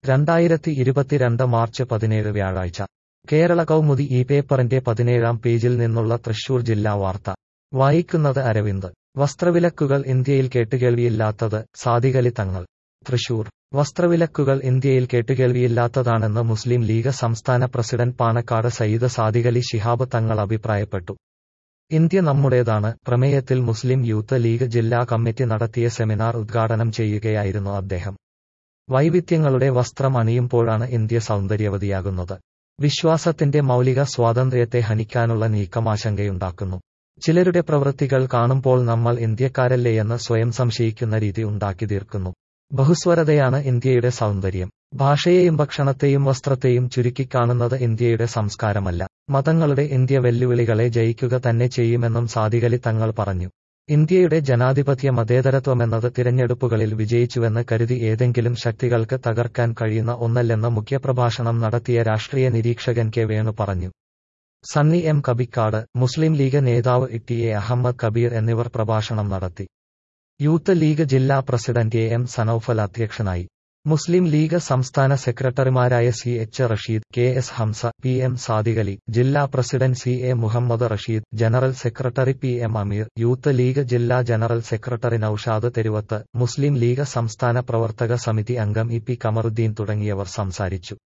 രണ്ടായിരത്തി ഇരുപത്തിരണ്ട് മാർച്ച് പതിനേഴ് വ്യാഴാഴ്ച കേരള കൗമുദി ഈ പേപ്പറിന്റെ പതിനേഴാം പേജിൽ നിന്നുള്ള തൃശൂർ ജില്ലാ വാർത്ത വായിക്കുന്നത് അരവിന്ദ് വസ്ത്രവിലക്കുകൾ ഇന്ത്യയിൽ കേട്ടുകേൾവിയില്ലാത്തത് സാദികലി തങ്ങൾ തൃശൂർ വസ്ത്രവിലക്കുകൾ ഇന്ത്യയിൽ കേട്ടുകേൾവിയില്ലാത്തതാണെന്ന് മുസ്ലിം ലീഗ് സംസ്ഥാന പ്രസിഡന്റ് പാണക്കാട് സയ്യിദ് സാദികലി ശിഹാബ് തങ്ങൾ അഭിപ്രായപ്പെട്ടു ഇന്ത്യ നമ്മുടേതാണ് പ്രമേയത്തിൽ മുസ്ലിം യൂത്ത് ലീഗ് ജില്ലാ കമ്മിറ്റി നടത്തിയ സെമിനാർ ഉദ്ഘാടനം ചെയ്യുകയായിരുന്നു അദ്ദേഹം വൈവിധ്യങ്ങളുടെ വസ്ത്രം അണിയുമ്പോഴാണ് ഇന്ത്യ സൗന്ദര്യവതിയാകുന്നത് വിശ്വാസത്തിന്റെ മൗലിക സ്വാതന്ത്ര്യത്തെ ഹനിക്കാനുള്ള നീക്കം ആശങ്കയുണ്ടാക്കുന്നു ചിലരുടെ പ്രവൃത്തികൾ കാണുമ്പോൾ നമ്മൾ ഇന്ത്യക്കാരല്ലേയെന്ന് സ്വയം സംശയിക്കുന്ന രീതി ഉണ്ടാക്കി തീർക്കുന്നു ബഹുസ്വരതയാണ് ഇന്ത്യയുടെ സൗന്ദര്യം ഭാഷയെയും ഭക്ഷണത്തെയും വസ്ത്രത്തെയും ചുരുക്കിക്കാണുന്നത് ഇന്ത്യയുടെ സംസ്കാരമല്ല മതങ്ങളുടെ ഇന്ത്യ വെല്ലുവിളികളെ ജയിക്കുക തന്നെ ചെയ്യുമെന്നും സാദികലി തങ്ങൾ പറഞ്ഞു ഇന്ത്യയുടെ ജനാധിപത്യ മതേതരത്വമെന്നത് തിരഞ്ഞെടുപ്പുകളിൽ വിജയിച്ചുവെന്ന് കരുതി ഏതെങ്കിലും ശക്തികൾക്ക് തകർക്കാൻ കഴിയുന്ന ഒന്നല്ലെന്ന് മുഖ്യപ്രഭാഷണം നടത്തിയ രാഷ്ട്രീയ നിരീക്ഷകൻ കെ വേണു പറഞ്ഞു Sunny M Kabikkad Muslim league നേതാവ് ടി എ അഹമ്മദ് കബീർ എന്നിവർ പ്രഭാഷണം നടത്തി യൂത്ത് ലീഗ് ജില്ലാ പ്രസിഡന്റ് എ എം സനൌഫൽ അധ്യക്ഷനായി മുസ്ലിം ലീഗ് സംസ്ഥാന സെക്രട്ടറിമാരായ C H Rasheed K S Hamsa P M Sadiqali ജില്ലാ president C A Muhammed Rasheed general secretary P M Ameer youth league ജില്ലാ general secretary Naushad Theruvath Muslim league സംസ്ഥാന പ്രവർത്തക സമിതി അംഗം ഇ പി കമറുദ്ദീൻ തുടങ്ങിയവർ സംസാരിച്ചു